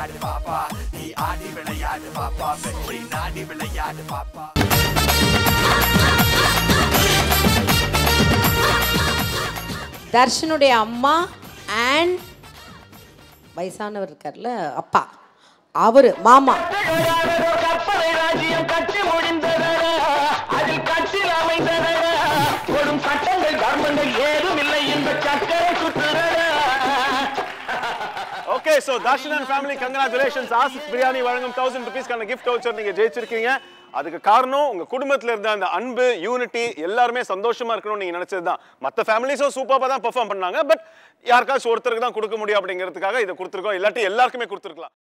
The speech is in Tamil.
விளையாடு பாப்பா நீ ஆடி விளையாடு பாப்பா வெற்றி நாடி விளையாடு பாப்பா தர்ஷனுடைய அம்மா அண்ட் வயசானவர் இருக்கார்ல அப்பா அவரு மாமா கற்பனை ராஜ்யம் கட்சி முடிந்ததா அதில் கட்சியில் அமைந்ததா கொடும் சட்டங்கள் தர்மங்கள் ஏதும் இல்லை இந்த சக்கரை சுற்றுதா okay so Darshan and family congratulations Aasis biryani வழங்கும் தௌசண்ட் ருபீஸ்க்கான கிஃப்ட் வவுச்சர் நீங்க ஜெயிச்சிருக்கீங்க அதுக்கு காரணம் உங்க குடும்பத்துல இருந்த அந்த அன்பு யூனிட்டி எல்லாருமே சந்தோஷமா இருக்கணும்னு நீங்க நினைச்சது தான் மற்ற ஃபேமிலிஸும் சூப்பராக தான் பெர்ஃபார்ம் பண்ணாங்க பட் யாருக்காச்சும் ஒருத்தருக்கு தான் கொடுக்க முடியும் அப்படிங்கிறதுக்காக இதை கொடுத்துருக்கோம் இல்லாட்டி எல்லாருக்குமே கொடுத்துருக்கலாம்